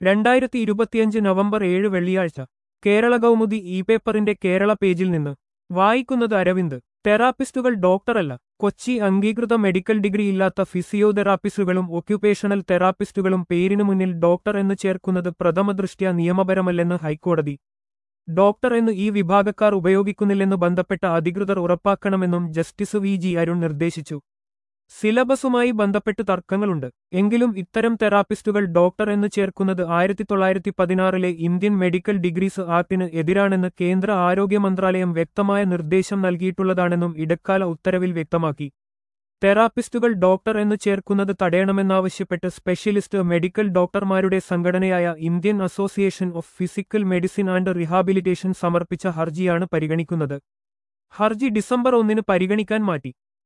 രണ്ടായിരത്തി ഇരുപത്തിയഞ്ച് നവംബർ ഏഴ് വെള്ളിയാഴ്ച കേരള കൗമുദി ഇ പേപ്പറിന്റെ കേരള പേജിൽ നിന്ന് വായിക്കുന്നത് അരവിന്ദ് തെറാപ്പിസ്റ്റുകൾ ഡോക്ടറല്ല കൊച്ചി അംഗീകൃത മെഡിക്കൽ ഡിഗ്രി ഇല്ലാത്ത ഫിസിയോതെറാപ്പിസ്റ്റുകളും ഒക്യുപേഷണൽ തെറാപ്പിസ്റ്റുകളും പേരിനു മുന്നിൽ ഡോക്ടർ എന്ന് ചേർക്കുന്നത് പ്രഥമദൃഷ്ട്യാ നിയമപരമല്ലെന്ന് ഹൈക്കോടതി ഡോക്ടർ എന്ന് ഈ വിഭാഗക്കാർ ഉപയോഗിക്കുന്നില്ലെന്ന് ബന്ധപ്പെട്ട അധികൃതർ ഉറപ്പാക്കണമെന്നും ജസ്റ്റിസ് വി ജി അരുൺ നിർദ്ദേശിച്ചു സിലബസുമായി ബന്ധപ്പെട്ട് തർക്കങ്ങളുണ്ട് എങ്കിലും ഇത്തരം തെറാപ്പിസ്റ്റുകൾ ഡോക്ടർ എന്ന് ചേർക്കുന്നത് ആയിരത്തി തൊള്ളായിരത്തി പതിനാറിലെ ഇന്ത്യൻ മെഡിക്കൽ ഡിഗ്രീസ് ആക്ടിന് എതിരാണെന്ന് കേന്ദ്ര ആരോഗ്യ മന്ത്രാലയം വ്യക്തമായ നിർദ്ദേശം നൽകിയിട്ടുള്ളതാണെന്നും ഇടക്കാല ഉത്തരവിൽ വ്യക്തമാക്കി തെറാപ്പിസ്റ്റുകൾ ഡോക്ടർ എന്ന് ചേർക്കുന്നത് തടയണമെന്നാവശ്യപ്പെട്ട് സ്പെഷ്യലിസ്റ്റ് മെഡിക്കൽ ഡോക്ടർമാരുടെ സംഘടനയായ Indian association of physical medicine and rehabilitation സമർപ്പിച്ച ഹർജിയാണ് പരിഗണിക്കുന്നത് ഹർജി ഡിസംബർ ഒന്നിന് പരിഗണിക്കാൻ മാറ്റി